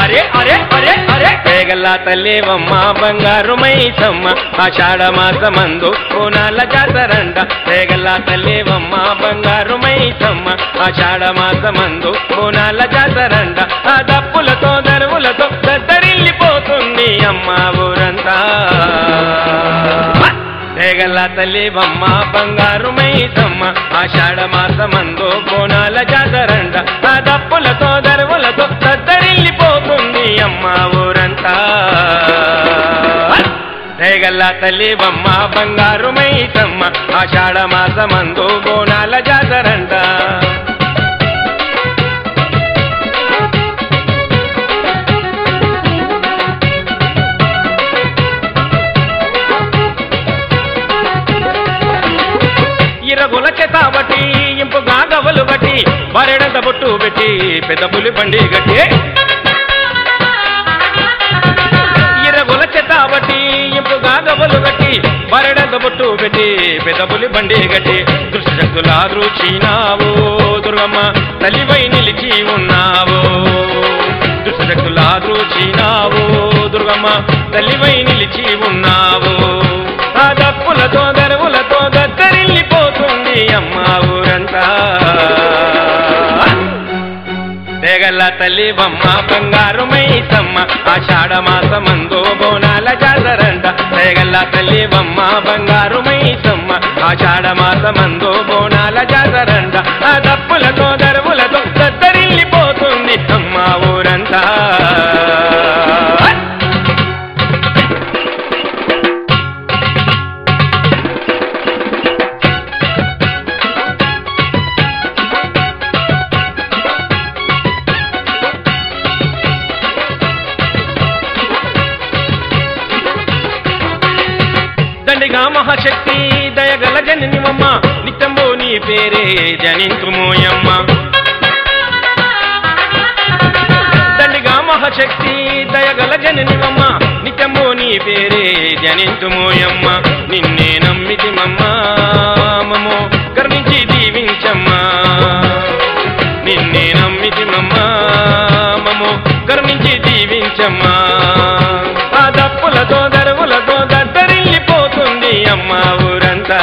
అరే అరే అరే అరే పేగల తల్లేవమ్మ బంగారు మైసమ్మ ఆషాఢ మాసమందు కోనాల జాతరండ పేగల తల్లేవమ్మ బంగారు మైసమ్మ ఆషాఢ మాసమందు కోనాల జాతరండ ఆ దప్పులతో దరువులతో దద్దరిల్లిపోతుంది అమ్మ ఊరంతా పేగల తల్లివమ్మ బంగారు మైసమ్మ ఆషాఢ మాసమందు బోనాల జాతరండ ఆ దప్పులతో దరువులతో దద్దరిల్లిపోతుంది అమ్మ ఊరంతా పేగల తల్లివమ్మ బంగారు మైసమ్మ ఆషాఢ మాసమందు బోనాల జాతరండ ఇరగుల చేతాబట్టి ఇంపుగా గవలు బట్టి బరెడంత బొట్టు పెట్టి పెద్ద పులి బండి గట్టి ఇరగుల చేతాబట్టి ఇంపుగా గవలు గట్టి బరెడంత బొట్టు పెట్టి పెద్ద పులి బండి గట్టి దృశ్యశక్తులా దృచినావు దుర్గమ్మ తల్లివై నిలిచి ఉన్నావు దుష్టశక్తులా దృచినావు దుర్గమ్మ తల్లివై నిలిచి ఉన్నావు ఆ దప్పులతో దరువులతో దద్దరిల్లిపోతుంది అమ్మ ఊరంతా తెగల తల్లి బొమ్మ బంగారు మైసమ్మ ఆషాఢ మాసమందు బోనాల జాతరంట తెగల తల్లి బొమ్మ బంగారు మైసమ్మ ఆషాఢ మాసమందు బోనాల జాతరంట ఆ దప్పులతో దరువులతో దద్దరిల్లిపోతుంది అమ్మ ఊరంతా దండిగా మహాశక్తి దయగల జననివమ్మ నిత్యము నీ పేరే జనింతుమోయమ్మ దండిగా మహాశక్తి దయగల జననివమ్మ నిత్యము నీ పేరే జనింతుమోయమ్మ నిన్నే నమ్మితి మమ్మ మమో కరుణించి దీవించమ్మా నిన్నే నమ్మితి మమ్మ మమో కరుణించి దీవించమ్మా ఆ దప్పులతో దరువులతో దద్దరిల్లిపోతుంది అమ్మ ఊరంతా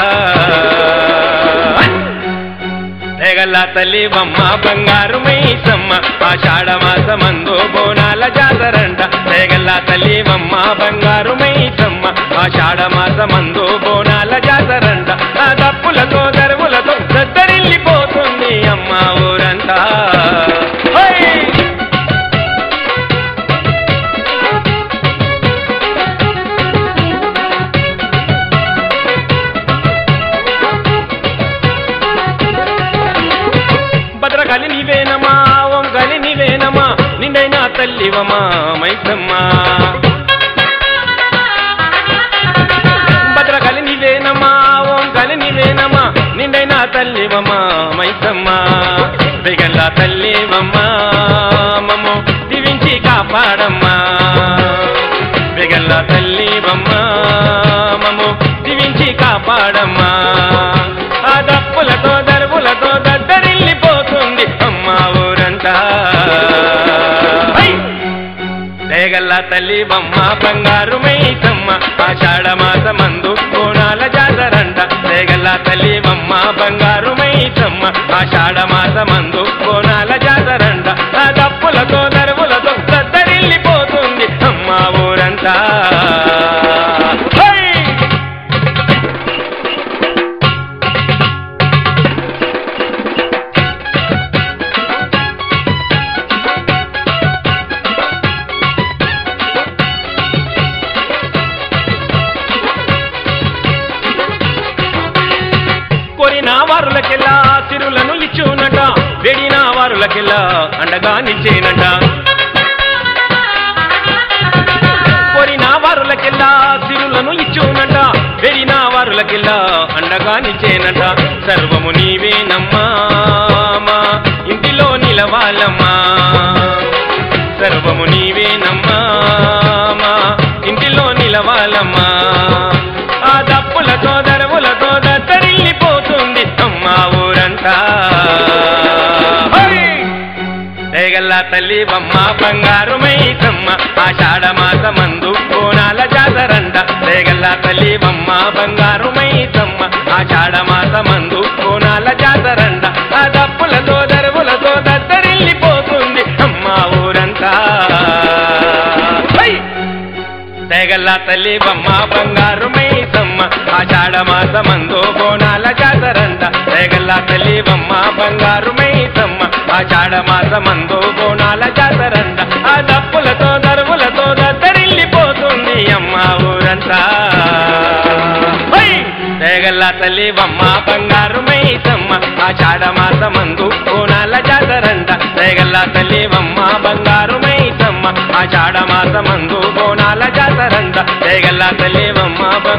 తెగల తల్లి బొమ్మ బంగారు మైసమ్మ ఆషాఢ మాసమందు బోనాల జాతరంట తెగల తల్లి బొమ్మ బంగారు మైసమ్మ ఆషాఢ మాసమందు బోనాల జాతరంట ఆ దప్పులతో దరువులతో దద్దరిల్లిపోతుంది అమ్మ ఊరంతా హై! భద్రకాళి నీవేనమా ఓంకాళి నీవేనమా నిండైనా తల్లివమా మైసమ్మా భద్రకాళి నీవేనమా ఓంకాళి నీవేనమా నిండైనా తల్లివమా మైసమ్మా బిగల్ల తల్లివమ్మా మమ్మో దీవించి కాపాడమ్మా బిగల్ల తల్లివమ్మా మమ్మో దీవించి కాపాడమ్మా ఆ దప్పులతో దరువులతో దద్దరిల్లిపోతుంది అమ్మ ఊరంతా హై! దేగల్ల తల్లి బొమ్మ బంగారు మైసమ్మ ఆషాఢ మాసమందు కోణాల జాతరంట దేగల్ల తల్లి బొమ్మ బంగారు మైసమ్మ ఆషాఢ మాసమందు కోణాల జాతరంట ఆ దప్పులతో దరువులతో దద్దరిల్లిపోతుంది అమ్మ ఊరంతా హై! కోరిన వారులకెల్లా సిరులను ఇచ్చునట వెడిన వారులకెల్లా అండగా నిచ్చేనట కోరిన వారులకెల్లా సిరులను ఇచ్చునట వెడిన వారులకెల్లా అండగా నిచ్చేనట సర్వము నీవేనమ్మా మా ఇంటిలో నిలవాలమ్మా సర్వము నీవేనమ్మా మా ఇంటిలో నిలవాలమ్మా ఆ దప్పులతో దరవులతో దద్దరిల్లిపోతుంది అమ్మ ఊరంతా హై! దేగల్ల తల్లి బొమ్మ బంగారు మైసమ్మ ఆషాఢ మాసమందు కోనాల జాతరంట దేగల్ల తల్లి బొమ్మ బంగారు మైసమ్మ ఆషాఢ మాసమందు కోనాల జాతరంట ఆ దప్పులతో దరువులతో దద్దరిల్లిపోతుంది అమ్మ ఊరంతా హై! తెగల్ల తల్లి బొమ్మ బంగారు మైసమ్మ ఆషాఢ మాసమందు బోనాల జాతరంట తెగల్ల తల్లి బొమ్మ బంగారు మైసమ్మ ఆషాఢ మాసమందు బోనాల జాతరంట ఆ దప్పులతో దరువులతో దద్దరిల్లిపోతుంది అమ్మ ఊరంతా హై! తెగల్ల తల్లి బొమ్మ బంగారు మైసమ్మ ఆషాఢ మాసమందు బోనాల జాతరంట తెగల్ల తల్లి బొమ్మ బంగారు మైసమ్మ ఆషాఢ మాసమందు బోనాల జాతరంట తెగల్ల తల్లి బొమ్మ